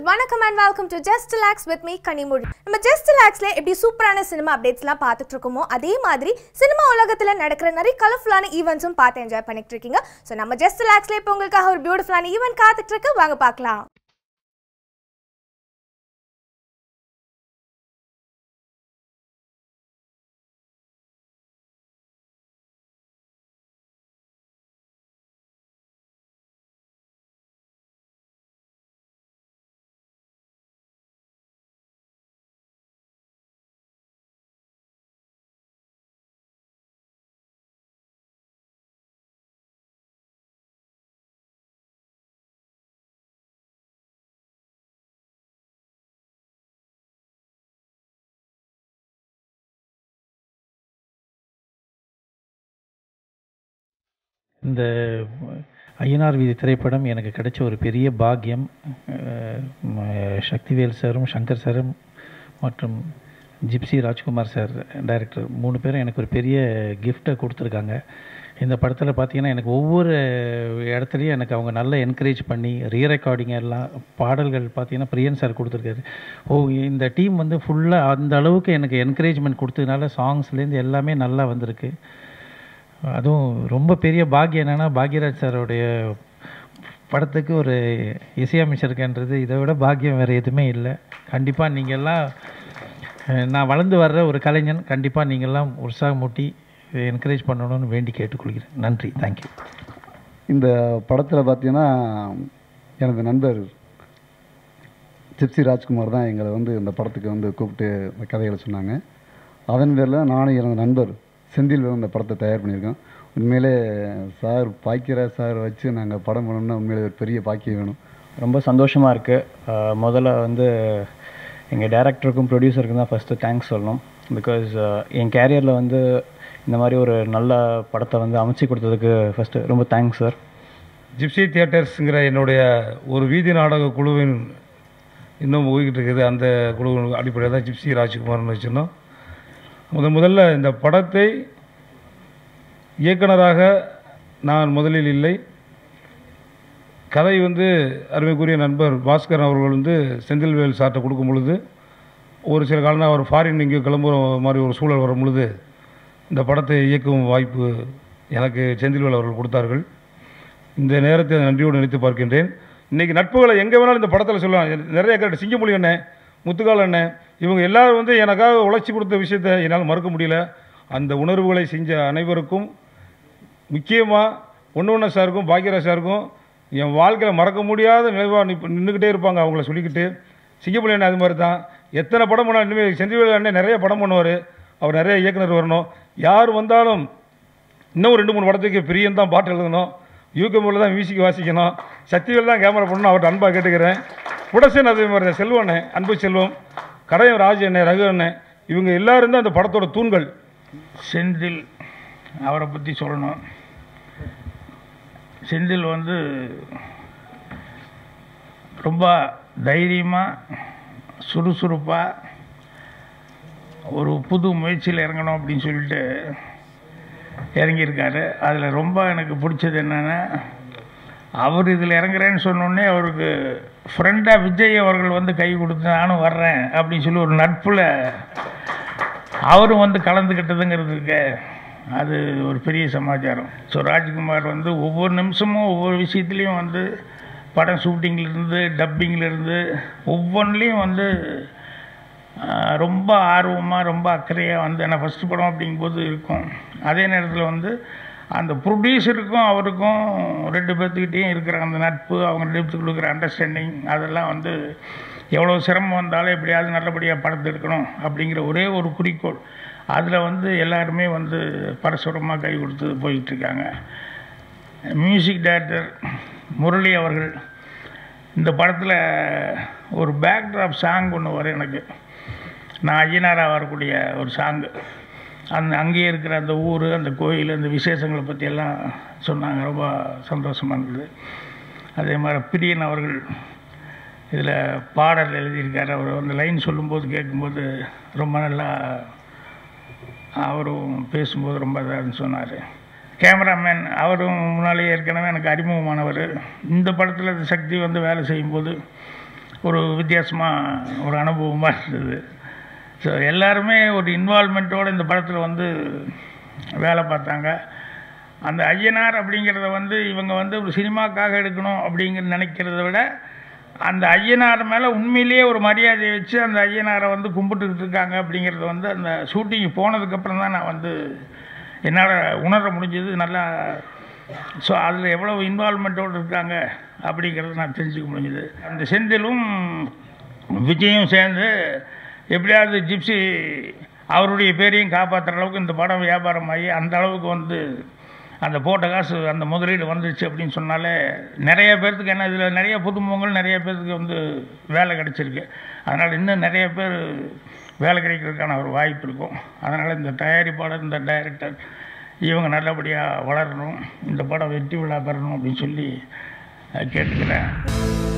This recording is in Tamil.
வணக்கம் and welcome to just relax with me Kanimozhi நம்ம ஜஸ்ட் ரிலாக்ஸ்ல எப்படி சூப்பரான சினிமா அப்டேட்ஸ்லாம் பார்த்துட்டு இருக்கோமோ அதே மாதிரி சினிமா உலகத்தில் நடக்கிற நிறைய கலர்ஃபுல்லான ஈவெண்ட்ஸும் பார்த்து என்ஜாய் பண்ணிட்டு இருக்கீங்க ஸோ நம்ம ஜஸ்ட் ரிலாக்ஸ்ல இப்போ உங்களுக்காக ஒரு பியூட்டிஃபுல்லான ஈவெண்ட் காத்துட்டு இருக்கு வாங்க பார்க்கலாம் இந்த ஐயனார் வீதி திரைப்படம் எனக்கு கிடைச்ச ஒரு பெரிய பாக்கியம் அஹ், ம- சக்திவேல் சாரும் சங்கர் சாரும் மற்றும் ஜிப்சி ராஜ்குமார் சார் டைரக்டர் மூணு பேரும் எனக்கு ஒரு பெரிய கிஃப்ட்டை கொடுத்துருக்காங்க இந்த படத்தில் பார்த்தீங்கன்னா எனக்கு ஒவ்வொரு இடத்துலையும் எனக்கு அவங்க நல்லா என்கரேஜ் பண்ணி ரீ ரெக்கார்டிங் எல்லாம் பாடல்கள் பார்த்தீங்கன்னா பிரியன் சார் கொடுத்துருக்காரு ஓ இந்த டீம் வந்து ஃபுல்லாக அந்த அளவுக்கு எனக்கு என்கரேஜ்மெண்ட் கொடுத்ததுனால சாங்ஸ்லேருந்து எல்லாமே நல்லா வந்திருக்கு அதுவும் ரொம்ப பெரிய பாக்கியம் என்னென்னா பாக்யராஜ் சாரோடைய படத்துக்கு ஒரு இசையமைச்சிருக்கேன்றது இதை விட பாக்கியம் வேறு எதுவுமே இல்லை கண்டிப்பாக நீங்கள்லாம் அஹ், நான் வளர்ந்து வர்ற ஒரு கலைஞன் கண்டிப்பாக நீங்கள்லாம் உற்சாகமூட்டி என்கரேஜ் பண்ணணும்னு வேண்டி கேட்டுக்கொள்கிறேன் நன்றி தேங்க்யூ இந்த படத்தில் பார்த்தீங்கன்னா எனது நண்பர் ஜிப்சி ராஜ்குமார் தான் எங்களை வந்து இந்த படத்துக்கு வந்து கூப்பிட்டு இந்த கதைகளை சொன்னாங்க அதன் பேரில் நானும் எனது நண்பர் செந்தில் இந்த படத்தை தயார் பண்ணியிருக்கோம் உண்மையிலே சார் பாக்கியராஜ் சார் வச்சு நாங்கள் படம் பண்ணோம்னா உண்மையிலே ஒரு பெரிய பாக்கியம் வேணும் ரொம்ப சந்தோஷமாக இருக்குது முதல்ல வந்து எங்கள் டேரக்டருக்கும் ப்ரொடியூசருக்கும் தான் ஃபஸ்ட்டு தேங்க்ஸ் சொல்லணும் பிகாஸ் என் கேரியரில் வந்து இந்த மாதிரி ஒரு நல்ல படத்தை வந்து அமைச்சு கொடுத்ததுக்கு ஃபஸ்ட்டு ரொம்ப தேங்க்ஸ் சார் ஜிப்சி தியேட்டர்ஸுங்கிற என்னுடைய ஒரு வீதி நாடக குழுவின் இன்னும் போய்கிட்டு இருக்குது அந்த குழுவின் அடிப்படையில் தான் ஜிப்சி ராஜ்குமார்னு வச்சிருந்தோம் முத முதல்ல இந்த படத்தை இயக்குனராக நான் முதலில் இல்லை கதை வந்து அருமைக்குரிய நண்பர் பாஸ்கர் அவர்கள் வந்து செந்தில்வேல் சார்ட்ட கொடுக்கும் பொழுது ஒரு சில காலம் அவர் ஃபாரின் எங்கேயோ கிளம்புற மாதிரி ஒரு சூழல் வரும் பொழுது இந்த படத்தை இயக்கும் வாய்ப்பு எனக்கு செந்தில்வேல் அவர்கள் கொடுத்தார்கள் இந்த நேரத்தை நன்றியோடு நினைத்து பார்க்கின்றேன் இன்றைக்கி நட்புகளை எங்கே வேணாலும் இந்த படத்தில் சொல்லலாம் நிறைய கேட்டு சிங்கமொழி அண்ணன் முத்துக்கால் அண்ணன் இவங்க எல்லாரும் வந்து எனக்காக உழைச்சி கொடுத்த விஷயத்தை என்னால் மறக்க முடியல அந்த உணர்வுகளை செஞ்ச அனைவருக்கும் முக்கியமாக ஒன்று ஒன்று சாருக்கும் பாக்யராஜ் சாருக்கும் என் வாழ்க்கையில் மறக்க முடியாத நினைவாக நிப்ப நின்றுக்கிட்டே இருப்பாங்க அவங்கள சொல்லிக்கிட்டு சிங்கப்பள்ளி அண்ணன் அது மாதிரி தான் எத்தனை படம் பண்ணாலும் இனிமேல் செந்தில்வேல் அண்ணன் நிறைய படம் பண்ணுவார் அவர் நிறைய இயக்குனர் வரணும் யார் வந்தாலும் இன்னும் ரெண்டு மூணு படத்துக்கு பிரியன் தான் பாட்டு எழுதணும் யூகமில் தான் மியூசிக் வாசிக்கணும் சக்திவேல் தான் கேமரா பண்ணணும் அவர்கிட்ட அன்பாக கேட்டுக்கிறேன் புடசன் அதே மாதிரி தான் செல்வண்ணே அன்பு செல்வம் கடையம் ராஜ் அண்ணன் ரகு அண்ணன் இவங்க எல்லாரும் தான் அந்த படத்தோட தூண்கள் செந்தில் அவரை பற்றி சொல்லணும் செந்தில் வந்து ரொம்ப தைரியமாக சுறுசுறுப்பாக ஒரு புது முயற்சியில் இறங்கணும் அப்படின்னு சொல்லிட்டு இறங்கியிருக்காரு அதில் ரொம்ப எனக்கு பிடிச்சது என்னென்னா அவர் இதில் இறங்குறேன்னு சொன்னோடனே அவருக்கு ஃப்ரெண்டாக விஜய் அவர்கள் வந்து கை கொடுத்து நானும் வர்றேன் அப்படின்னு சொல்லி ஒரு நட்பில் அவரும் வந்து கலந்துக்கிட்டதுங்கிறதுக்கு அது ஒரு பெரிய சமாச்சாரம் ஸோ ராஜ்குமார் வந்து ஒவ்வொரு நிமிஷமும் ஒவ்வொரு விஷயத்துலேயும் வந்து படம் ஷூட்டிங்லேருந்து டப்பிங்லேருந்து ஒவ்வொன்றிலையும் வந்து ஆஹ், ரொம்ப ஆர்வமாக ரொம்ப அக்கறையாக வந்து ஏன்னா ஃபஸ்ட்டு படம் அப்படிங்கும்போது இருக்கும் அதே நேரத்தில் வந்து அந்த ப்ரொடியூசருக்கும் அவருக்கும் ரெண்டு பேர்த்துக்கிட்டேயும் இருக்கிற அந்த நட்பு அவங்க ரெண்டு பேர்த்துக்கு கொடுக்குற அண்டர்ஸ்டாண்டிங் அதெல்லாம் வந்து எவ்வளோ சிரமம் வந்தாலும் எப்படியாவது நல்லபடியாக படத்தை எடுக்கணும் அப்படிங்கிற ஒரே ஒரு குறிக்கோள் அதில் வந்து எல்லாருமே வந்து பரஸ்பரமாக கை கொடுத்து போயிட்டுருக்காங்க மியூசிக் டைரக்டர் முரளி அவர்கள் இந்த படத்தில் ஒரு பேக்ட்ராப் சாங் ஒன்று வரும் எனக்கு நான் ஐயனாராக வரக்கூடிய ஒரு சாங்கு அந்த அங்கேயே இருக்கிற அந்த ஊர் அந்த கோயில் அந்த விசேஷங்களை பற்றி எல்லாம் சொன்னாங்க ரொம்ப சந்தோஷமாக இருந்தது அதே மாதிரி பிரியன் அவர்கள் இதில் பாடல் எழுதியிருக்காரு அவர் அந்த லைன் சொல்லும்போது கேட்கும்போது ரொம்ப நல்லா அவரும் பேசும்போது ரொம்ப இதாக சொன்னார் கேமராமேன் அவரும் முன்னாலேயே ஏற்கனவே எனக்கு அறிமுகமானவர் இந்த படத்தில் சக்தி வந்து வேலை செய்யும்போது ஒரு வித்தியாசமாக ஒரு அனுபவமாக இருந்தது ஸோ எல்லாருமே ஒரு இன்வால்மெண்ட்டோடு இந்த படத்தில் வந்து வேலை பார்த்தாங்க அந்த ஐயனார் அப்படிங்கிறத வந்து இவங்க வந்து ஒரு சினிமாக்காக எடுக்கணும் அப்படிங்கிற நினைக்கிறத விட அந்த ஐயனார் மேலே உண்மையிலேயே ஒரு மரியாதையை வச்சு அந்த ஐயனாரை வந்து கும்பிட்டுக்கிட்டு இருக்காங்க அப்படிங்கிறத வந்து அந்த ஷூட்டிங் போனதுக்கப்புறம் தான் நான் வந்து என்னால் உணர முடிஞ்சது நல்லா ஸோ அதில் எவ்வளோ இன்வால்மெண்ட்டோடு இருக்காங்க அப்படிங்கிறத நான் தெரிஞ்சுக்க முடிஞ்சது அந்த செந்திலும் விஜயும் சேர்ந்து எப்படியாவது ஜிப்சி அவருடைய பேரையும் காப்பாற்றுற அளவுக்கு இந்த படம் வியாபாரமாகி அந்த அளவுக்கு வந்து அந்த போட்ட காசு அந்த முதலீடு வந்துருச்சு அப்படின்னு சொன்னாலே நிறைய பேர்த்துக்கு என்ன இதில் நிறைய புதுமுகங்கள் நிறைய பேர்த்துக்கு வந்து வேலை கிடச்சிருக்கு அதனால் இன்னும் நிறைய பேர் வேலை கிடைக்கிறதுக்கான ஒரு வாய்ப்பு இருக்கும் அதனால் இந்த தயாரிப்பாளர் இந்த டைரக்டர் இவங்க நல்லபடியாக வளரணும் இந்த படம் வெற்றி விழா பெறணும் அப்படின்னு சொல்லி அஹ், கேட்டுக்கிறேன்